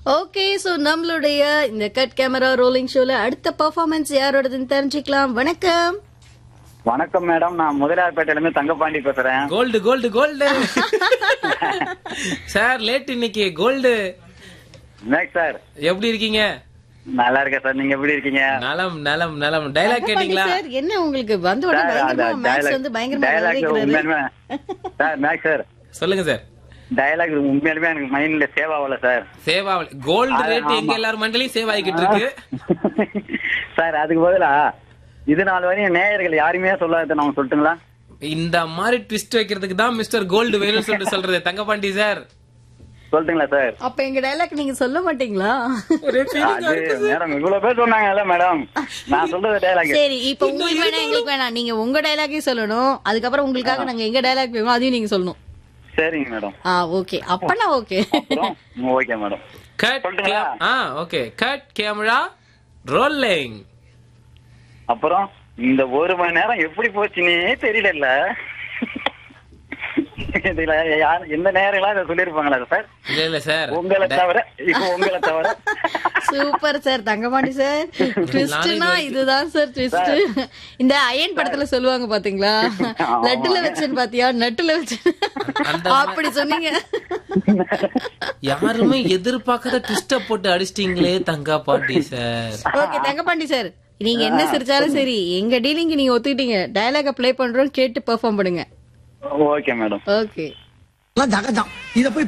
Okay so நம்மளுடைய இந்த cut camera rolling ஷோல அடுத்த பெர்ஃபார்மன்ஸ் யாரோடதுன்னு தெரிஞ்சுக்கலாம் வணக்கம் வணக்கம் மேடம் நான் முதலியார்பேட்டையில இருந்து தங்கப்பாண்டி பேசுறேன் gold gold gold sir late இன்னைக்கு கோல்டு மேக் சார் எப்படி இருக்கீங்க நல்லா இருக்கேன் சார் நீங்க எப்படி இருக்கீங்க நலம் நலம் நலம் டைலாக் கேட்டீங்களா சார் என்ன உங்களுக்கு வந்த உடனே சார், அந்த பயங்கரமா மேக்ஸ் dialogue- வந்து பயங்கரமா dialogue விளையாடுறாரு. உண்மையாலுமே சார் மேக் சார் சொல்லுங்க சார் டயலாக் உண்மையாலுமே எனக்கு மைண்ட்ல சேவ் ஆகல சார் சேவா கோல்டு அது ரேட் எங்க ஆமா. எல்லாரும் மண்டலையும் சேவ் ஆகிக்கிட்டு இருக்கு சார் அதுக்கு பதிலா இது நாள் வரையும் நேயர்கள் யாருமே சொல்லாத நான் சொல்லட்டுங்களா இந்த மாதிரி ட்விஸ்ட் வைக்கிறதுக்கு தான் மிஸ்டர் கோல்டு வேணும்னு சொல்லிட்டு சொல்றது தங்கபாண்டி சார் சொல்லட்டுங்களா சார் அப்ப எங்க டைலாக் நீங்க சொல்ல மாட்டீங்களா ஒரே feeling ஆ அது இருக்கு sir. மேடம் இவ்வளவு பேர் சொன்னாங்கல்ல மேடம் நான் சொல்றது டயலாக் சரி இப்ப உங்களுக்கு வேணா எங்களுக்கு வேணாம் நீங்க உங்க டைலாக்கே சொல்லணும் அதுக்கப்புறம் உங்களுக்காக நாங்க எங்க டைலாக் வேணும் அதையும் நீங்க சொல்லணும் சரிங்க மேடம் ஆ ஓகே அப்பனா ஓகே அப்புறம் ஓகே மேடம் கட் சொல்லட்டுங்களா? ஆ ஓகே கட் கேமரா ரோலிங் அப்புறம் இந்த ஒரு மணி நேரம் எப்படி போச்சுன்னே தெரியல இதுல யார் எந்த நேரங்களா இதை சொல்லிருப்பாங்களா சார் இல்ல இல்ல சார் உங்களை தவிர இப்போ உங்களை தவிர சூப்பர் சார் தங்கமாண்டி சார் ட்விஸ்ட்னா நானே இதுதான் சார் ட்விஸ்ட் இந்த அயன் படத்துல சொல்லுவாங்க பாத்தீங்களா ஆமா. லட்டுல வச்சேன் பாத்தியா நட்டுல வச்சேன் அந்த- அப்படி சொன்னீங்க யாருமே எதிர்பார்க்காத ட்விஸ்ட போட்டு அடிச்சிட்டீங்களே Thangapandi sir okay Thangapandi sir நீங்க என்ன சிரிச்சாலும் சரி எங்க டீலிங் நீங்க ஒத்துக்கிட்டீங்க டயலாக ப்ளே பண்றோம் கேட்டு பெர்ஃபார்ம் பண்ணுங்க ஓகே மேடம் ஓகே ஜகஜம் இத போய்